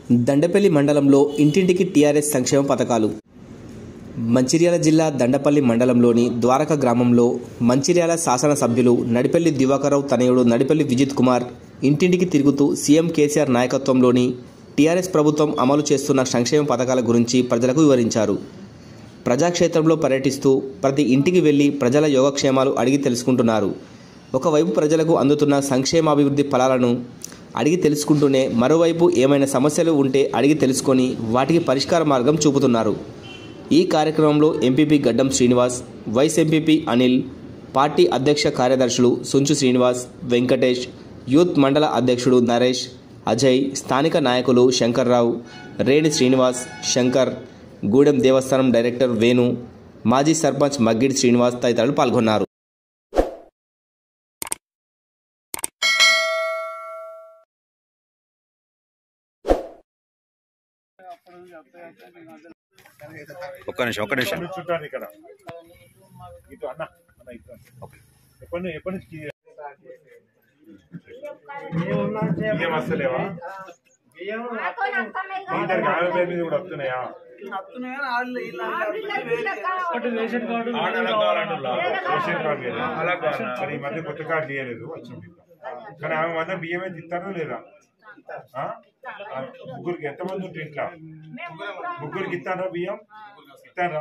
దండపల్లి మండలంలో ఇంటింటికి టీఆర్ఎస్ సంక్షేమ పథకాలు మంచిర్యాల జిల్లా దండపల్లి మండలంలోని ద్వారక గ్రామంలో మంచిర్యాల శాసనసభ్యులు నడిపల్లి దివాకర్రావు తనయుడు నడిపల్లి విజిత్ కుమార్ ఇంటింటికి తిరుగుతూ సీఎం కేసీఆర్ నాయకత్వంలోని టీఆర్ఎస్ ప్రభుత్వం అమలు చేస్తున్న సంక్షేమ పథకాల గురించి ప్రజలకు వివరించారు ప్రజాక్షేత్రంలో పర్యటిస్తూ ప్రతి ఇంటికి వెళ్లి ప్రజల యోగక్షేమాలు అడిగి తెలుసుకుంటున్నారు ఒకవైపు ప్రజలకు అందుతున్న సంక్షేమాభివృద్ధి ఫలాలను అడిగి తెలుసుకుంటూనే మరోవైపు ఏమైనా సమస్యలు ఉంటే అడిగి తెలుసుకొని వాటికి పరిష్కార మార్గం చూపుతున్నారు ఈ కార్యక్రమంలో MPP Gaddam Srinivas vice MPP Anil party అధ్యక్ష కార్యదర్శులు సుంచు శ్రీనివాస్ వెంకటేష్ యూత్ మండల అధ్యక్షుడు నరేష్ అజయ్ స్థానిక నాయకులు శంకర్రావు రేణి శ్రీనివాస్ శంకర్ గూడెం దేవస్థానం డైరెక్టర్ వేణు మాజీ సర్పంచ్ మగ్గిడి శ్రీనివాస్ తదితరులు పాల్గొన్నారు ఒక్క నిమిషం ఒక్క నిమిషం ఎప్పుడు చుట్టారు ఇక్కడ ఇటు అన్న అన్న ఇటు రండి. ఎప్పటి ఎప్పటి నుంచి బియ్యం వస్తలేవా మీ ఇద్దరికి ఆమె పేరు మీద కూడా వస్తున్నాయా రేషన్ కార్డు లేదా మరి ఈ మధ్య కొత్త కార్డు ఇవ్వలేదు వచ్చింది కానీ ఆమె మాత్రం బియ్యం అయితే ఇస్తారా లేదా ఆ? ఆ, ముగ్గురికి ఎంతమంది ఉంటే ఇంట్లో ముగ్గురికి ఇస్తారా బియ్యం ఇస్తారా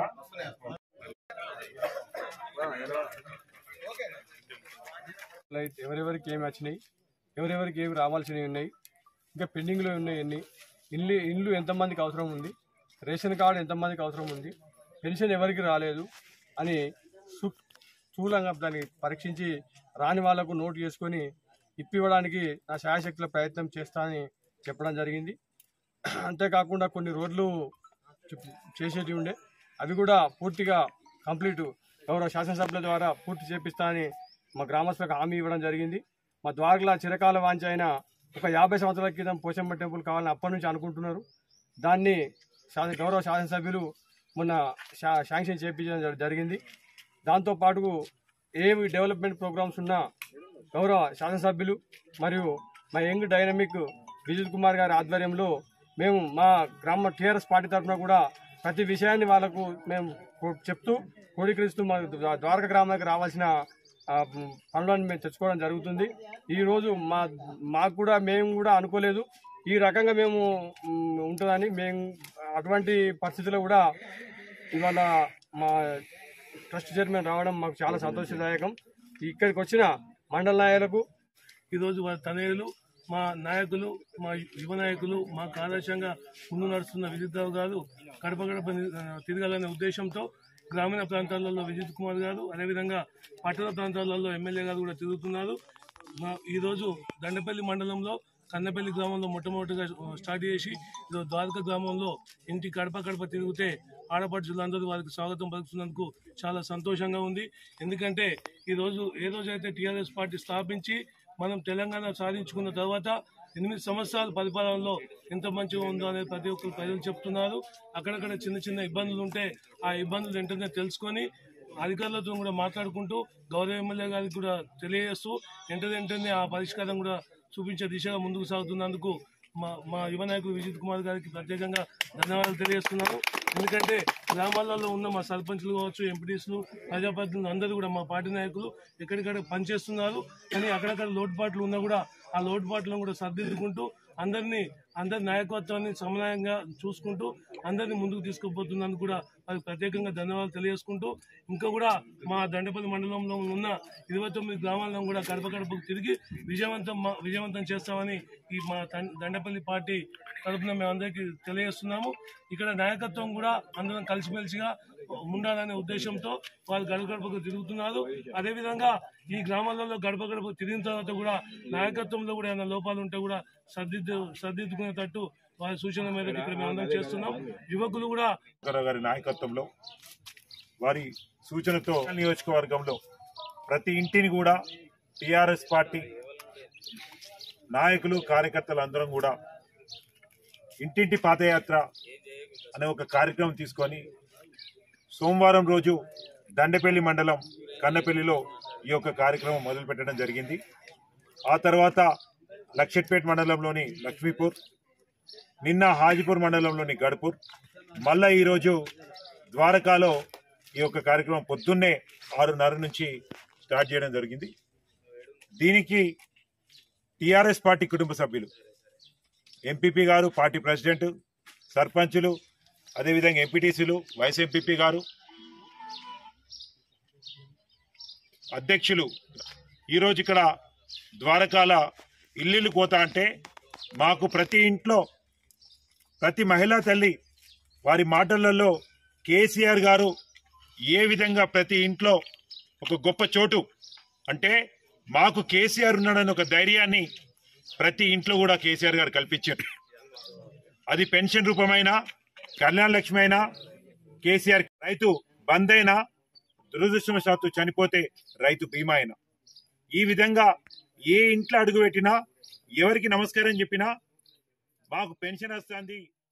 లైట్ ఎవరెవరికి ఏమి వచ్చినాయి ఎవరెవరికి ఏమి రావాల్సినవి ఉన్నాయి ఇంకా పెండింగ్లో ఉన్నాయి ఎన్ని ఇల్లు ఇల్లు ఎంతమందికి అవసరం ఉంది రేషన్ కార్డు ఎంతమందికి అవసరం ఉంది పెన్షన్ ఎవరికి రాలేదు అని సు స్థూలంగా దాన్ని పరీక్షించి రాని వాళ్లకు నోటు చేసుకొని ఇప్పివ్వడానికి నా శాయశక్తుల ప్రయత్నం చేస్తా అని చెప్పడం జరిగింది అంతేకాకుండా కొన్ని రోడ్లు చు- చేసేటివి ఉండే అవి కూడా పూర్తిగా కంప్లీట్ గౌరవ శాసనసభ్యుల ద్వారా పూర్తి చేపిస్తా అని మా గ్రామస్తులకు హామీ ఇవ్వడం జరిగింది మా ద్వారకల చిరకాల వాంఛ అయిన ఒక యాభై సంవత్సరాల క్రితం పోచమ్మ టెంపుల్ కావాలని అప్పటి నుంచి అనుకుంటున్నారు దాన్ని శాసన గౌరవ శాసనసభ్యులు మొన్న శా శాంక్షన్ చేయించడం జరి- జరిగింది దాంతోపాటు ఏవి డెవలప్మెంట్ ప్రోగ్రామ్స్ ఉన్నా గౌరవ శాసనసభ్యులు మరియు మా యంగ్ డైనమిక్ విజిత్ కుమార్ గారి ఆధ్వర్యంలో మేము మా గ్రామ టీఆర్ఎస్ పార్టీ తరఫున కూడా ప్రతి విషయాన్ని వాళ్ళకు మేము కో- చెప్తూ కోడికరిస్తూ మా ద్వా- ద్వారక గ్రామానికి రావాల్సిన ఆ, మ్, పనులను మేము తెచ్చుకోవడం జరుగుతుంది ఈరోజు మా మాకు కూడా మేము కూడా అనుకోలేదు ఈ రకంగా మేము మ్, ఉంటుందని మేము అటువంటి పరిస్థితుల్లో కూడా ఇవాళ మా ట్రస్ట్ చైర్మన్ రావడం మాకు చాలా సంతోషదాయకం ఇక్కడికి వచ్చిన మండల నాయకులకు ఈరోజు వారి తనయులు మా నాయకులు మా యువ నాయకులు మాకు ఆదర్శంగా ముందు నడుస్తున్న విజిత్ రావు గారు కడప గడప ని- ఆ, తిరగాలనే ఉద్దేశంతో గ్రామీణ ప్రాంతాలలో విజిత్ కుమార్ గారు అదేవిధంగా పట్టణ ప్రాంతాలలో ఎమ్మెల్యే గారు కూడా తిరుగుతున్నారు మా- ఈరోజు దండపల్లి మండలంలో కన్నపల్లి గ్రామంలో మొట్టమొదటిగా స్టార్ట్ చేసి ఈరోజు ద్వారక గ్రామంలో ఇంటి కడప కడప తిరిగితే ఆడపడుచులందరూ వారికి స్వాగతం పలుకుతున్నందుకు చాలా సంతోషంగా ఉంది ఎందుకంటే ఈరోజు ఏ రోజైతే టీఆర్ఎస్ పార్టీ స్థాపించి మనం తెలంగాణ సాధించుకున్న తర్వాత ఎనిమిది సంవత్సరాల పరిపాలనలో ఎంత మంచిగా ఉందో అనేది ప్రతి ఒక్కరు ప్రజలు చెప్తున్నారు అక్కడక్కడ చిన్న చిన్న ఇబ్బందులు ఉంటే ఆ ఇబ్బందులు వెంటనే తెలుసుకొని అధికారులతో కూడా మాట్లాడుకుంటూ గౌరవ ఎమ్మెల్యే గారికి కూడా తెలియజేస్తూ వెంటనే వెంటనే ఆ పరిష్కారం కూడా చూపించే దిశగా ముందుకు సాగుతున్నందుకు మా మా యువ నాయకుడు విజిత్ కుమార్ గారికి ప్రత్యేకంగా ధన్యవాదాలు తెలియజేస్తున్నాను ఎందుకంటే గ్రామాలలో ఉన్న మా సర్పంచ్లు కావచ్చు ఎంపీటీస్లు ప్రజాప్రతినిధులు అందరూ కూడా మా పార్టీ నాయకులు ఎక్కడికక్కడ పనిచేస్తున్నారు కానీ అక్కడక్కడ లోటుపాట్లు ఉన్నా కూడా ఆ లోటుపాట్లను కూడా సర్దిద్దుకుంటూ అందరినీ అందరి నాయకత్వాన్ని సమన్వయంగా చూసుకుంటూ అందరినీ ముందుకు తీసుకుపోతున్నందుకు కూడా వారికి ప్రత్యేకంగా ధన్యవాదాలు తెలియజేసుకుంటూ ఇంకా కూడా మా దండపల్లి మండలంలో ఉన్న ఇరవై తొమ్మిది గ్రామాలను కూడా గడప గడపకు తిరిగి విజయవంతం మా- విజయవంతం చేస్తామని ఈ మా తం- దండపల్లి పార్టీ తరఫున మేము అందరికీ తెలియజేస్తున్నాము ఇక్కడ నాయకత్వం కూడా అందరం కలిసిమెలిసిగా ఉండాలనే ఉద్దేశంతో వాళ్ళు గడప గడపకు తిరుగుతున్నారు అదేవిధంగా ఈ గ్రామాలలో గడప గడప తిరిగిన తర్వాత కూడా నాయకత్వంలో కూడా ఏమైనా లోపాలు ఉంటే కూడా సర్దిద్దు సర్దిద్దుకునేటట్టు వారి సూచన మేరకు ఇక్కడ మేము అందరం చేస్తున్నాం యువకులు కూడా శంకరరావు గారి నాయకత్వంలో వారి సూచనతో నియోజకవర్గంలో ప్రతి ఇంటిని కూడా టిఆర్ఎస్ పార్టీ నాయకులు కార్యకర్తలు అందరం కూడా ఇంటింటి పాదయాత్ర అనే ఒక కార్యక్రమం తీసుకొని సోమవారం రోజు దండపల్లి మండలం కన్నపల్లిలో ఈ యొక్క కార్యక్రమం మొదలుపెట్టడం జరిగింది ఆ తర్వాత లక్షట్పేట్ మండలంలోని లక్ష్మీపూర్ నిన్న హాజీపూర్ మండలంలోని గడుపూర్ మళ్ళా ఈరోజు ద్వారకాలో ఈ యొక్క కార్యక్రమం పొద్దున్నే ఆరున్నర నుంచి స్టార్ట్ చేయడం జరిగింది దీనికి టిఆర్ఎస్ పార్టీ కుటుంబ సభ్యులు ఎంపీపీ గారు పార్టీ ప్రెసిడెంట్ సర్పంచులు అదేవిధంగా ఎంపీటీసీలు వైస్ ఎంపీపీ గారు అధ్యక్షులు ఈరోజు ఇక్కడ ద్వారకాల ఇల్లు కోత అంటే మాకు ప్రతి ఇంట్లో ప్రతి మహిళా తల్లి వారి మాటలలో కేసీఆర్ గారు ఏ విధంగా ప్రతి ఇంట్లో ఒక గొప్ప చోటు అంటే మాకు కేసీఆర్ ఉన్నాడని ఒక ధైర్యాన్ని ప్రతి ఇంట్లో కూడా కేసీఆర్ గారు కల్పించారు అది పెన్షన్ రూపమైన కళ్యాణ లక్ష్మి అయినా కేసీఆర్ రైతు బంద్ అయినా దురదృష్టవశాత్తు చనిపోతే రైతు బీమా అయినా ఈ విధంగా ఏ ఇంట్లో అడుగు పెట్టినా ఎవరికి నమస్కారం చెప్పినా మాకు పెన్షన్ వస్తుంది